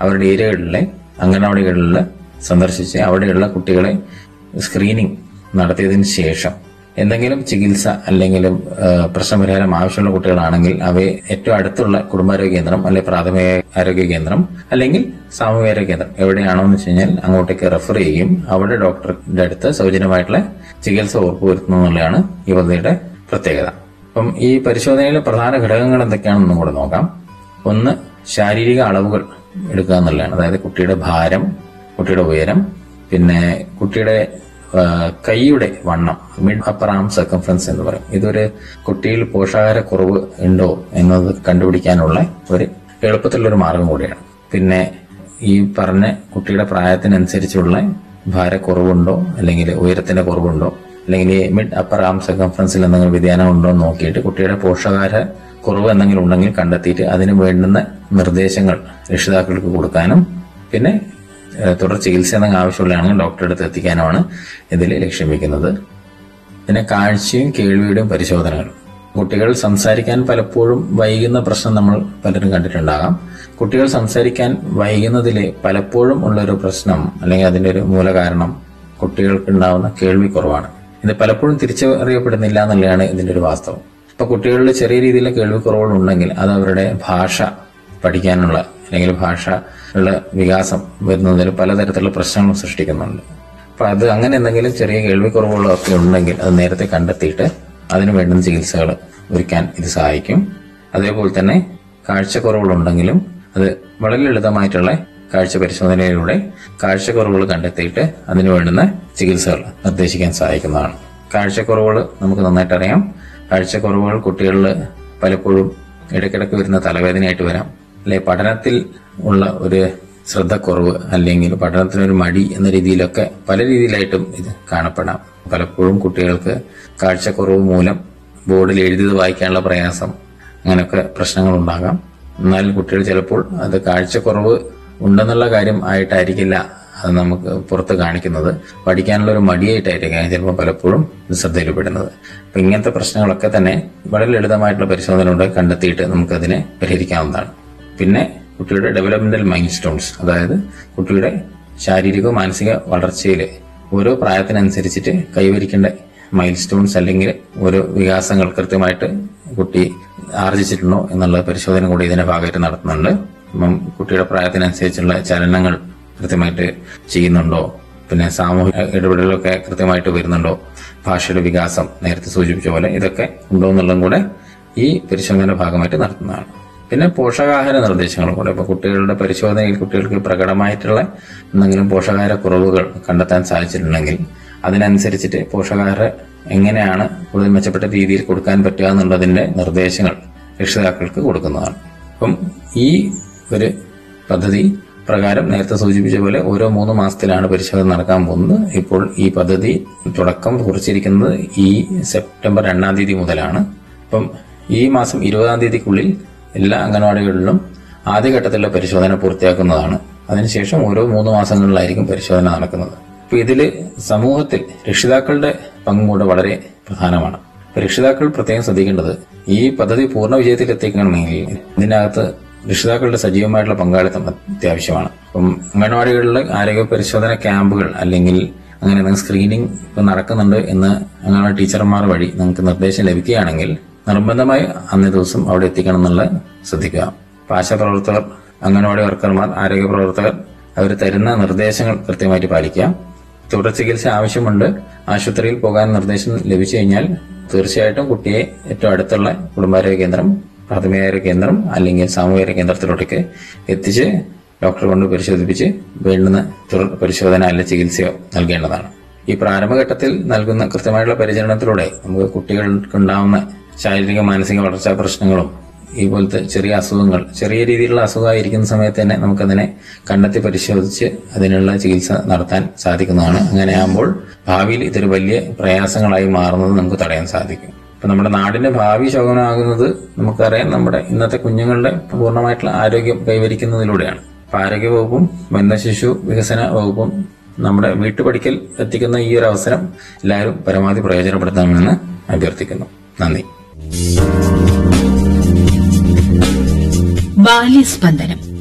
അവരുടെ ഏരിയകളിലെ അംഗനവാടികളിൽ സന്ദർശിച്ച് അവിടെയുള്ള കുട്ടികളെ സ്ക്രീനിംഗ് നടത്തിയതിന് ശേഷം എന്തെങ്കിലും ചികിത്സ അല്ലെങ്കിൽ പ്രശ്നപരിഹാരം ആവശ്യമുള്ള കുട്ടികളാണെങ്കിൽ അവയെ ഏറ്റവും അടുത്തുള്ള കുടുംബാരോഗ്യ കേന്ദ്രം അല്ലെങ്കിൽ പ്രാഥമിക ആരോഗ്യ കേന്ദ്രം അല്ലെങ്കിൽ സാമൂഹികാരോഗ്യ കേന്ദ്രം എവിടെയാണോ എന്ന് വെച്ച് കഴിഞ്ഞാൽ അങ്ങോട്ടേക്ക് റെഫർ ചെയ്യും അവിടെ ഡോക്ടറുടെ അടുത്ത് സൗജന്യമായിട്ടുള്ള ചികിത്സ ഉറപ്പുവരുത്തുന്നു എന്നുള്ളതാണ് ഈ പദ്ധതിയുടെ പ്രത്യേകത അപ്പം ഈ പരിശോധനയിലെ പ്രധാന ഘടകങ്ങൾ എന്തൊക്കെയാണെന്നും കൂടെ നോക്കാം ഒന്ന് ശാരീരിക അളവുകൾ എടുക്കുക എന്നുള്ളതാണ് അതായത് കുട്ടിയുടെ ഭാരം കുട്ടിയുടെ ഉയരം പിന്നെ കുട്ടിയുടെ ആ, കൈയുടെ വണ്ണം മിഡ് അപ്പർ ആം സർക്കംഫറൻസ് എന്ന് പറയും ഇതൊരു കുട്ടിയിൽ പോഷകാഹാരക്കുറവ് ഉണ്ടോ എന്നത് കണ്ടുപിടിക്കാനുള്ള ഒരു എളുപ്പത്തിലുള്ള ഒരു മാർഗം കൂടിയാണ് പിന്നെ ഈ പറഞ്ഞ കുട്ടിയുടെ പ്രായത്തിനനുസരിച്ചുള്ള ഭാരക്കുറവുണ്ടോ അല്ലെങ്കിൽ ഉയരത്തിന്റെ കുറവുണ്ടോ അല്ലെങ്കിൽ ഈ മിഡ് അപ്പർ ആം സർക്കംഫറൻസിൽ എന്തെങ്കിലും വ്യതിയാനം ഉണ്ടോ എന്ന് നോക്കിയിട്ട് കുട്ടിയുടെ പോഷകാഹാര കുറവ് എന്തെങ്കിലും ഉണ്ടെങ്കിൽ കണ്ടെത്തിയിട്ട് അതിന് വേണ്ടുന്ന നിർദ്ദേശങ്ങൾ രക്ഷിതാക്കൾക്ക് കൊടുക്കാനും പിന്നെ ഏഹ്, തുടർ ചികിത്സ എന്തെങ്കിലും ആവശ്യമുള്ളതാണെങ്കിൽ ഡോക്ടറെ അടുത്ത് എത്തിക്കാനുമാണ് ഇതിൽ ലക്ഷ്യം വെക്കുന്നത് പിന്നെ കാഴ്ചയും കേൾവിയുടെയും പരിശോധനകൾ കുട്ടികൾ സംസാരിക്കാൻ പലപ്പോഴും വൈകുന്ന പ്രശ്നം നമ്മൾ പലരും കണ്ടിട്ടുണ്ടാകാം കുട്ടികൾ സംസാരിക്കാൻ വൈകുന്നതിൽ പലപ്പോഴും ഉള്ളൊരു പ്രശ്നം അല്ലെങ്കിൽ അതിന്റെ ഒരു മൂലകാരണം കുട്ടികൾക്ക് ഉണ്ടാവുന്ന കേൾവി കുറവാണ് ഇത് പലപ്പോഴും തിരിച്ചറിയപ്പെടുന്നില്ല എന്നുള്ളതാണ് ഇതിന്റെ ഒരു വാസ്തവം ഇപ്പൊ കുട്ടികളിൽ ചെറിയ രീതിയിലുള്ള കേൾവി കുറവുകൾ ഉണ്ടെങ്കിൽ അത് അവരുടെ ഭാഷ പഠിക്കാനുള്ള അല്ലെങ്കിൽ ഭാഷ ഉള്ള വികാസം വരുന്നതിൽ പലതരത്തിലുള്ള പ്രശ്നങ്ങൾ സൃഷ്ടിക്കുന്നുണ്ട് അപ്പൊ അത് അങ്ങനെ എന്തെങ്കിലും ചെറിയ കേൾവിക്കുറവുകളൊക്കെ ഉണ്ടെങ്കിൽ അത് നേരത്തെ കണ്ടെത്തിയിട്ട് അതിന് വേണ്ടുന്ന ചികിത്സകൾ ഒരുക്കാൻ ഇത് സഹായിക്കും അതേപോലെ തന്നെ കാഴ്ചക്കുറവുകളുണ്ടെങ്കിലും അത് വളരെ ലളിതമായിട്ടുള്ള കാഴ്ച പരിശോധനയിലൂടെ കാഴ്ചക്കുറവുകൾ കണ്ടെത്തിയിട്ട് അതിന് വേണ്ടുന്ന ചികിത്സകൾ നിർദ്ദേശിക്കാൻ സഹായിക്കുന്നതാണ് കാഴ്ചക്കുറവുകൾ നമുക്ക് നന്നായിട്ട് അറിയാം കാഴ്ചക്കുറവുകൾ കുട്ടികളിൽ പലപ്പോഴും ഇടയ്ക്കിടയ്ക്ക് വരുന്ന തലവേദനയായിട്ട് വരാം അല്ലെ പഠനത്തിൽ ഉള്ള ഒരു ശ്രദ്ധക്കുറവ് അല്ലെങ്കിൽ പഠനത്തിനൊരു മടി എന്ന രീതിയിലൊക്കെ പല രീതിയിലായിട്ടും ഇത് കാണപ്പെടാം പലപ്പോഴും കുട്ടികൾക്ക് കാഴ്ചക്കുറവ് മൂലം ബോർഡിൽ എഴുതിയത് വായിക്കാനുള്ള പ്രയാസം അങ്ങനെയൊക്കെ പ്രശ്നങ്ങൾ ഉണ്ടാകാം എന്നാൽ കുട്ടികൾ ചിലപ്പോൾ അത് കാഴ്ചക്കുറവ് ഉണ്ടെന്നുള്ള കാര്യം ആയിട്ടായിരിക്കില്ല അത് നമുക്ക് പുറത്ത് കാണിക്കുന്നത് പഠിക്കാനുള്ള ഒരു മടിയായിട്ടായിരിക്കും ചിലപ്പോൾ പലപ്പോഴും ഇത് ശ്രദ്ധയിൽപ്പെടുന്നത് അപ്പൊ ഇങ്ങനത്തെ പ്രശ്നങ്ങളൊക്കെ തന്നെ വളരെ ലളിതമായിട്ടുള്ള പരിശോധനയോടെ കണ്ടെത്തിയിട്ട് നമുക്കതിനെ പരിഹരിക്കാവുന്നതാണ് പിന്നെ കുട്ടിയുടെ ഡെവലപ്മെന്റൽ മൈൽ സ്റ്റോൺസ് അതായത് കുട്ടിയുടെ ശാരീരിക മാനസിക വളർച്ചയിൽ ഓരോ പ്രായത്തിനനുസരിച്ചിട്ട് കൈവരിക്കേണ്ട മൈൽ സ്റ്റോൺസ് അല്ലെങ്കിൽ ഓരോ വികാസങ്ങൾ കൃത്യമായിട്ട് കുട്ടി ആർജിച്ചിട്ടുണ്ടോ എന്നുള്ള പരിശോധന കൂടി ഇതിന്റെ ഭാഗമായിട്ട് നടത്തുന്നുണ്ട് അപ്പം കുട്ടിയുടെ പ്രായത്തിനനുസരിച്ചുള്ള ചലനങ്ങൾ കൃത്യമായിട്ട് ചെയ്യുന്നുണ്ടോ പിന്നെ സാമൂഹിക ഇടപെടലൊക്കെ കൃത്യമായിട്ട് വരുന്നുണ്ടോ ഭാഷയുടെ വികാസം നേരത്തെ സൂചിപ്പിച്ച പോലെ ഇതൊക്കെ ഉണ്ടോ എന്നുള്ളതും കൂടെ ഈ പരിശോധനയുടെ ഭാഗമായിട്ട് നടത്തുന്നതാണ് പിന്നെ പോഷകാഹാര നിർദ്ദേശങ്ങളും കൂടെ ഇപ്പൊ കുട്ടികളുടെ പരിശോധനയിൽ കുട്ടികൾക്ക് പ്രകടമായിട്ടുള്ള എന്തെങ്കിലും പോഷകാഹാര കുറവുകൾ കണ്ടെത്താൻ സാധിച്ചിട്ടുണ്ടെങ്കിൽ അതിനനുസരിച്ചിട്ട് പോഷകാഹാര എങ്ങനെയാണ് കൂടുതൽ മെച്ചപ്പെട്ട രീതിയിൽ കൊടുക്കാൻ പറ്റുക എന്നുള്ളതിന്റെ നിർദ്ദേശങ്ങൾ രക്ഷിതാക്കൾക്ക് കൊടുക്കുന്നതാണ് അപ്പം ഈ ഒരു പദ്ധതി പ്രകാരം നേരത്തെ സൂചിപ്പിച്ച പോലെ ഓരോ മൂന്ന് മാസത്തിലാണ് പരിശോധന നടക്കാൻ പോകുന്നത് ഇപ്പോൾ ഈ പദ്ധതി തുടക്കം കുറിച്ചിരിക്കുന്നത് ഈ സെപ്റ്റംബർ രണ്ടാം തീയതി മുതലാണ് അപ്പം ഈ മാസം ഇരുപതാം തീയതിക്കുള്ളിൽ എല്ലാ അംഗൻവാടികളിലും ആദ്യഘട്ടത്തിലുള്ള പരിശോധന പൂർത്തിയാക്കുന്നതാണ് അതിനുശേഷം ഓരോ മൂന്ന് മാസങ്ങളിലായിരിക്കും പരിശോധന നടക്കുന്നത് അപ്പൊ ഇതില് സമൂഹത്തിൽ രക്ഷിതാക്കളുടെ പങ്കും കൂടെ വളരെ പ്രധാനമാണ് അപ്പൊ രക്ഷിതാക്കൾ പ്രത്യേകം ശ്രദ്ധിക്കേണ്ടത് ഈ പദ്ധതി പൂർണ്ണ വിജയത്തിൽ എത്തിക്കണമെങ്കിൽ ഇതിനകത്ത് രക്ഷിതാക്കളുടെ സജീവമായിട്ടുള്ള പങ്കാളിത്തം അത്യാവശ്യമാണ് അപ്പം അംഗൻവാടികളിലെ ആരോഗ്യ പരിശോധന ക്യാമ്പുകൾ അല്ലെങ്കിൽ അങ്ങനെ എന്തെങ്കിലും സ്ക്രീനിങ് ഇപ്പൊ നടക്കുന്നുണ്ട് എന്ന് അംഗൻവാടി ടീച്ചർമാർ വഴി നിങ്ങൾക്ക് നിർദ്ദേശം ലഭിക്കുകയാണെങ്കിൽ നിർബന്ധമായി അന്നേ ദിവസം അവിടെ എത്തിക്കണം എന്നുള്ള ശ്രദ്ധിക്കുക അപ്പൊ ആശാപ്രവർത്തകർ അംഗൻവാടി വർക്കർമാർ ആരോഗ്യ പ്രവർത്തകർ അവർ തരുന്ന നിർദ്ദേശങ്ങൾ കൃത്യമായിട്ട് പാലിക്കുക തുടർ ചികിത്സ ആവശ്യമുണ്ട് ആശുപത്രിയിൽ പോകാൻ നിർദ്ദേശം ലഭിച്ചു കഴിഞ്ഞാൽ തീർച്ചയായിട്ടും കുട്ടിയെ ഏറ്റവും അടുത്തുള്ള കുടുംബാരോഗ്യ കേന്ദ്രം പ്രാഥമികാരോഗ്യ കേന്ദ്രം അല്ലെങ്കിൽ സാമൂഹിക കേന്ദ്രത്തിലോട്ടേക്ക് എത്തിച്ച് ഡോക്ടറെ കൊണ്ട് പരിശോധിപ്പിച്ച് വേണ്ടുന്ന തുടർ പരിശോധന അല്ലെങ്കിൽ ചികിത്സയോ നൽകേണ്ടതാണ് ഈ പ്രാരംഭഘട്ടത്തിൽ നൽകുന്ന കൃത്യമായിട്ടുള്ള പരിചരണത്തിലൂടെ നമുക്ക് കുട്ടികൾക്കുണ്ടാവുന്ന ശാരീരിക മാനസിക വളർച്ചാ പ്രശ്നങ്ങളും ഈ പോലത്തെ ചെറിയ അസുഖങ്ങൾ ചെറിയ രീതിയിലുള്ള അസുഖമായിരിക്കുന്ന സമയത്ത് തന്നെ നമുക്കതിനെ കണ്ടെത്തി പരിശോധിച്ച് അതിനുള്ള ചികിത്സ നടത്താൻ സാധിക്കുന്നതാണ് അങ്ങനെയാകുമ്പോൾ ഭാവിയിൽ ഇതൊരു വലിയ പ്രയാസങ്ങളായി മാറുന്നത് നമുക്ക് തടയാൻ സാധിക്കും ഇപ്പൊ നമ്മുടെ നാടിന്റെ ഭാവി ശോഭനമാകുന്നത് നമുക്കറിയാം നമ്മുടെ ഇന്നത്തെ കുഞ്ഞുങ്ങളുടെ പൂർണ്ണമായിട്ടുള്ള ആരോഗ്യം കൈവരിക്കുന്നതിലൂടെയാണ് അപ്പൊ ആരോഗ്യ വകുപ്പും വനിതാ ശിശു വികസന വകുപ്പും നമ്മുടെ വീട്ടുപടിക്കൽ എത്തിക്കുന്ന ഈ ഒരു അവസരം എല്ലാവരും പരമാവധി പ്രയോജനപ്പെടുത്തണമെന്ന് അഭ്യർത്ഥിക്കുന്നു നന്ദി ബാല്യസ്പന്ദനം